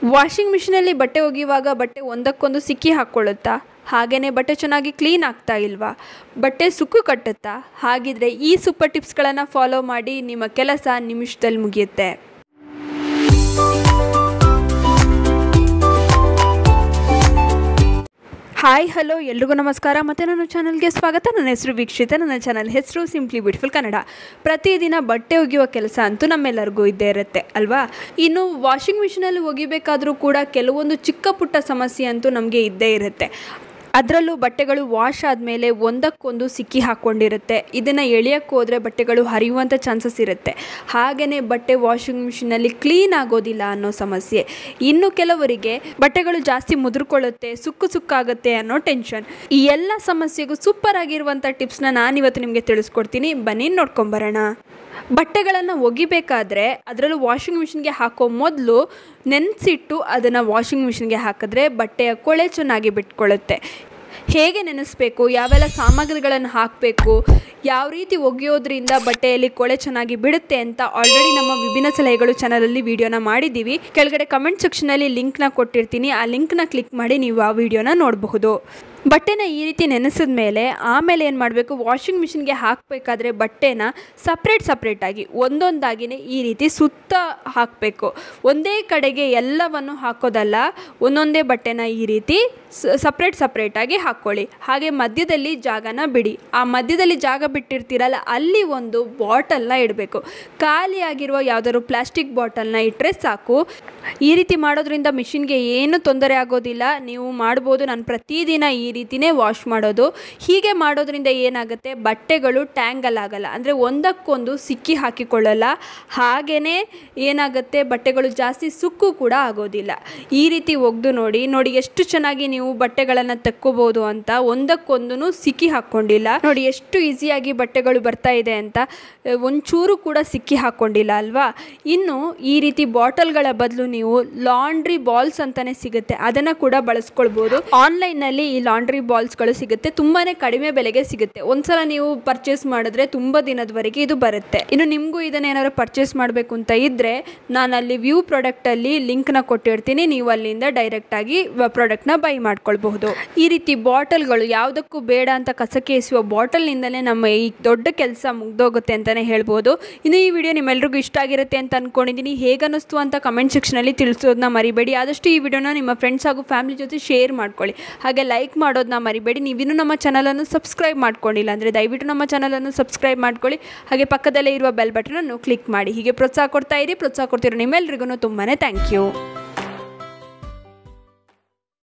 washing ಮಿಷಿನಲ್ಲಿ ಬಟ್ಟೆ ಒಗೆಯುವಾಗ ಬಟ್ಟೆ ಒಂದಕ್ಕೊಂದು ಸಿಕ್ಕಿ ಹಾಕ್ಕೊಳ್ಳುತ್ತಾ ಹಾಗೆಯೇ ಬಟ್ಟೆ ಚೆನ್ನಾಗಿ ಕ್ಲೀನ್ ಆಗ್ತಾ ಇಲ್ವಾ ಬಟ್ಟೆ ಸುಕ್ಕು ಕಟ್ಟುತ್ತಾ ಹಾಗಿದ್ರೆ ಈ ಸೂಪರ್ ಟಿಪ್ಸ್ಗಳನ್ನು ಫಾಲೋ ಮಾಡಿ ನಿಮ್ಮ ಕೆಲಸ ನಿಮಿಷದಲ್ಲಿ ಮುಗಿಯುತ್ತೆ ಹಾಯ್ ಹಲೋ ಎಲ್ರಿಗೂ ನಮಸ್ಕಾರ ಮತ್ತು ನನ್ನ ಚಾನಲ್ಗೆ ಸ್ವಾಗತ ನನ್ನ ಹೆಸರು ವೀಕ್ಷಿತ ನನ್ನ ಚಾನಲ್ ಹೆಸರು ಸಿಂಪ್ಲಿ ಬ್ಯೂಟಿಫುಲ್ ಕನ್ನಡ ಪ್ರತಿದಿನ ಬಟ್ಟೆ ಒಗೆಯುವ ಕೆಲಸ ಅಂತೂ ನಮ್ಮೆಲ್ಲರಿಗೂ ಇದ್ದೇ ಇರುತ್ತೆ ಅಲ್ವಾ ಇನ್ನು ವಾಷಿಂಗ್ ಮಿಷಿನಲ್ಲಿ ಒಗಿಬೇಕಾದರೂ ಕೂಡ ಕೆಲವೊಂದು ಚಿಕ್ಕ ಪುಟ್ಟ ಸಮಸ್ಯೆ ಅಂತೂ ನಮಗೆ ಇದ್ದೇ ಇರುತ್ತೆ ಅದರಲ್ಲೂ ಬಟ್ಟೆಗಳು ವಾಶ್ ಆದಮೇಲೆ ಒಂದಕ್ಕೊಂದು ಸಿಕ್ಕಿ ಹಾಕ್ಕೊಂಡಿರುತ್ತೆ ಇದನ್ನು ಎಳೆಯೋಕ್ಕೆ ಹೋದರೆ ಬಟ್ಟೆಗಳು ಹರಿಯುವಂಥ ಚಾನ್ಸಸ್ ಇರುತ್ತೆ ಹಾಗೆಯೇ ಬಟ್ಟೆ ವಾಷಿಂಗ್ ಮಿಷಿನಲ್ಲಿ ಕ್ಲೀನ್ ಆಗೋದಿಲ್ಲ ಅನ್ನೋ ಸಮಸ್ಯೆ ಇನ್ನು ಕೆಲವರಿಗೆ ಬಟ್ಟೆಗಳು ಜಾಸ್ತಿ ಮುದುರ್ಕೊಳ್ಳುತ್ತೆ ಸುಕ್ಕು ಸುಕ್ಕಾಗುತ್ತೆ ಅನ್ನೋ ಟೆನ್ಷನ್ ಈ ಎಲ್ಲ ಸಮಸ್ಯೆಗೂ ಸೂಪರ್ ಆಗಿರುವಂಥ ಟಿಪ್ಸ್ನ ನಾನಿವತ್ತು ನಿಮಗೆ ತಿಳಿಸ್ಕೊಡ್ತೀನಿ ಬನ್ನಿ ನೋಡ್ಕೊಂಬರೋಣ ಬಟ್ಟೆಗಳನ್ನು ಒಗಿಬೇಕಾದ್ರೆ ಅದರಲ್ಲೂ ವಾಷಿಂಗ್ ಮಿಷಿನ್ಗೆ ಹಾಕೋ ಮೊದಲು ನೆನೆಸಿಟ್ಟು ಅದನ್ನು ವಾಷಿಂಗ್ ಮಿಷಿನ್ಗೆ ಹಾಕಿದ್ರೆ ಬಟ್ಟೆಯ ಕೊಳೆ ಚೆನ್ನಾಗಿ ಬಿಟ್ಕೊಳ್ಳುತ್ತೆ ಹೇಗೆ ನೆನೆಸ್ಬೇಕು ಯಾವೆಲ್ಲ ಸಾಮಗ್ರಿಗಳನ್ನು ಹಾಕಬೇಕು ಯಾವ ರೀತಿ ಒಗೆಯೋದ್ರಿಂದ ಬಟ್ಟೆಯಲ್ಲಿ ಕೊಳೆ ಚೆನ್ನಾಗಿ ಬಿಡುತ್ತೆ ಅಂತ ಆಲ್ರೆಡಿ ನಮ್ಮ ವಿಭಿನ್ನ ಸಲಹೆಗಳು ಚಾನಲಲ್ಲಿ ವಿಡಿಯೋನ ಮಾಡಿದ್ದೀವಿ ಕೆಳಗಡೆ ಕಮೆಂಟ್ ಸೆಕ್ಷನಲ್ಲಿ ಲಿಂಕ್ನ ಕೊಟ್ಟಿರ್ತೀನಿ ಆ ಲಿಂಕ್ನ ಕ್ಲಿಕ್ ಮಾಡಿ ನೀವು ಆ ವಿಡಿಯೋನ ನೋಡಬಹುದು ಬಟ್ಟೆನ ಈ ರೀತಿ ನೆನೆಸಿದ ಮೇಲೆ ಆಮೇಲೆ ಏನು ಮಾಡಬೇಕು ವಾಷಿಂಗ್ ಮಿಷಿನ್ಗೆ ಹಾಕಬೇಕಾದ್ರೆ ಬಟ್ಟೆನ ಸಪ್ರೇಟ್ ಸಪ್ರೇಟಾಗಿ ಒಂದೊಂದಾಗಿನೇ ಈ ರೀತಿ ಸುತ್ತ ಹಾಕಬೇಕು ಒಂದೇ ಕಡೆಗೆ ಎಲ್ಲವನ್ನು ಹಾಕೋದಲ್ಲ ಒಂದೊಂದೇ ಬಟ್ಟೆನ ಈ ರೀತಿ ಸಪ್ರೇಟ್ ಸಪ್ರೇಟಾಗಿ ಹಾಕ್ಕೊಳ್ಳಿ ಹಾಗೆ ಮಧ್ಯದಲ್ಲಿ ಜಾಗನ ಬಿಡಿ ಆ ಮಧ್ಯದಲ್ಲಿ ಜಾಗ ಬಿಟ್ಟಿರ್ತೀರಲ್ಲ ಅಲ್ಲಿ ಒಂದು ಬಾಟಲ್ನ ಇಡಬೇಕು ಖಾಲಿಯಾಗಿರುವ ಯಾವುದಾದ್ರು ಪ್ಲಾಸ್ಟಿಕ್ ಬಾಟಲ್ನ ಇಟ್ಟರೆ ಸಾಕು ಈ ರೀತಿ ಮಾಡೋದ್ರಿಂದ ಮಿಷಿನ್ಗೆ ಏನು ತೊಂದರೆ ಆಗೋದಿಲ್ಲ ನೀವು ಮಾಡ್ಬೋದು ನಾನು ಪ್ರತಿದಿನ ಈ ರೀತಿಯೇ ವಾಶ್ ಮಾಡೋದು ಹೀಗೆ ಮಾಡೋದ್ರಿಂದ ಏನಾಗುತ್ತೆ ಬಟ್ಟೆಗಳು ಟ್ಯಾಂಗಲ್ ಆಗಲ್ಲ ಅಂದರೆ ಒಂದಕ್ಕೊಂದು ಸಿಕ್ಕಿ ಹಾಕಿಕೊಳ್ಳಲ್ಲ ಹಾಗೆಯೇ ಏನಾಗುತ್ತೆ ಬಟ್ಟೆಗಳು ಜಾಸ್ತಿ ಸುಕ್ಕು ಕೂಡ ಆಗೋದಿಲ್ಲ ಈ ರೀತಿ ಒಗೆದು ನೋಡಿ ನೋಡಿ ಎಷ್ಟು ಚೆನ್ನಾಗಿ ನೀವು ಬಟ್ಟೆಗಳನ್ನು ತಕ್ಕೋಬೋದು ಅಂತ ಒಂದಕ್ಕೊಂದು ಸಿಕ್ಕಿ ಹಾಕ್ಕೊಂಡಿಲ್ಲ ನೋಡಿ ಎಷ್ಟು ಈಸಿಯಾಗಿ ಬಟ್ಟೆಗಳು ಬರ್ತಾ ಇದೆ ಅಂತ ಒಂಚೂರು ಕೂಡ ಸಿಕ್ಕಿ ಹಾಕ್ಕೊಂಡಿಲ್ಲ ಅಲ್ವಾ ಇನ್ನು ಈ ರೀತಿ ಬಾಟಲ್ಗಳ ಬದಲು ನೀವು ಲಾಂಡ್ರಿ ಬಾಲ್ಸ್ ಅಂತಲೇ ಸಿಗುತ್ತೆ ಅದನ್ನು ಕೂಡ ಬಳಸ್ಕೊಳ್ಬೋದು ಆನ್ಲೈನ್ನಲ್ಲಿ ಈ ಲಾಂಡ್ರಿ ಬಾಲ್ಸ್ಗಳು ಸಿಗುತ್ತೆ ತುಂಬಾ ಕಡಿಮೆ ಬೆಲೆಗೆ ಸಿಗುತ್ತೆ ಒಂದ್ಸಲ ನೀವು ಪರ್ಚೇಸ್ ಮಾಡಿದ್ರೆ ತುಂಬ ದಿನದವರೆಗೆ ಇದು ಬರುತ್ತೆ ಇನ್ನು ನಿಮಗೂ ಇದನ್ನ ಏನಾದ್ರು ಪರ್ಚೇಸ್ ಮಾಡಬೇಕು ಅಂತ ಇದ್ದರೆ ನಾನು ಅಲ್ಲಿ ವ್ಯೂ ಪ್ರಾಡಕ್ಟಲ್ಲಿ ಲಿಂಕ್ನ ಕೊಟ್ಟಿರ್ತೀನಿ ನೀವು ಅಲ್ಲಿಂದ ಡೈರೆಕ್ಟಾಗಿ ಪ್ರಾಡಕ್ಟ್ನ ಬೈ ಮಾಡ್ಕೊಳ್ಬಹುದು ಈ ರೀತಿ ಬಾಟಲ್ಗಳು ಯಾವುದಕ್ಕೂ ಬೇಡ ಅಂತ ಕಸಕ್ಕೆ ಎಸೆಯುವ ಬಾಟಲ್ನಿಂದಲೇ ನಮ್ಮ ಈ ದೊಡ್ಡ ಕೆಲಸ ಮುಗ್ದೋಗುತ್ತೆ ಅಂತಲೇ ಹೇಳ್ಬೋದು ಇನ್ನು ಈ ವಿಡಿಯೋ ನಿಮ್ಮೆಲ್ರಿಗೂ ಇಷ್ಟ ಆಗಿರುತ್ತೆ ಅಂತ ಅಂದ್ಕೊಂಡಿದ್ದೀನಿ ಹೇಗನ್ನಿಸ್ತು ಅಂತ ಕಮೆಂಟ್ ಸೆಕ್ಷನಲ್ಲಿ ತಿಳಿಸೋದನ್ನ ಮರಿಬೇಡಿ ಆದಷ್ಟು ಈ ವಿಡಿಯೋನ ನಿಮ್ಮ ಫ್ರೆಂಡ್ಸ್ ಹಾಗೂ ಫ್ಯಾಮಿಲಿ ಜೊತೆ ಶೇರ್ ಮಾಡ್ಕೊಳ್ಳಿ ಹಾಗೆ ಲೈಕ್ ಮಾಡೋದನ್ನ ಮರಿಬೇಡಿ ನೀವಿನ್ನೂ ನಮ್ಮ ಚಾನಲನ್ನು ಸಬ್ಸ್ಕ್ರೈಬ್ ಮಾಡ್ಕೊಂಡಿಲ್ಲ ಅಂದರೆ ದಯವಿಟ್ಟು ನಮ್ಮ ಚಾನಲನ್ನು ಸಬ್ಸ್ಕ್ರೈಬ್ ಮಾಡ್ಕೊಳ್ಳಿ ಹಾಗೆ ಪಕ್ಕದಲ್ಲೇ ಇರುವ ಬೆಲ್ ಬಟನನ್ನು ಕ್ಲಿಕ್ ಮಾಡಿ ಹೀಗೆ ಪ್ರೋತ್ಸಾಹ ಕೊಡ್ತಾ ಇರಿ ಪ್ರೋತ್ಸಾಹ ಕೊಡ್ತಿರೋ ನಿಮ್ಮೆಲ್ರಿಗೂ ತುಂಬಾ ಥ್ಯಾಂಕ್ ಯು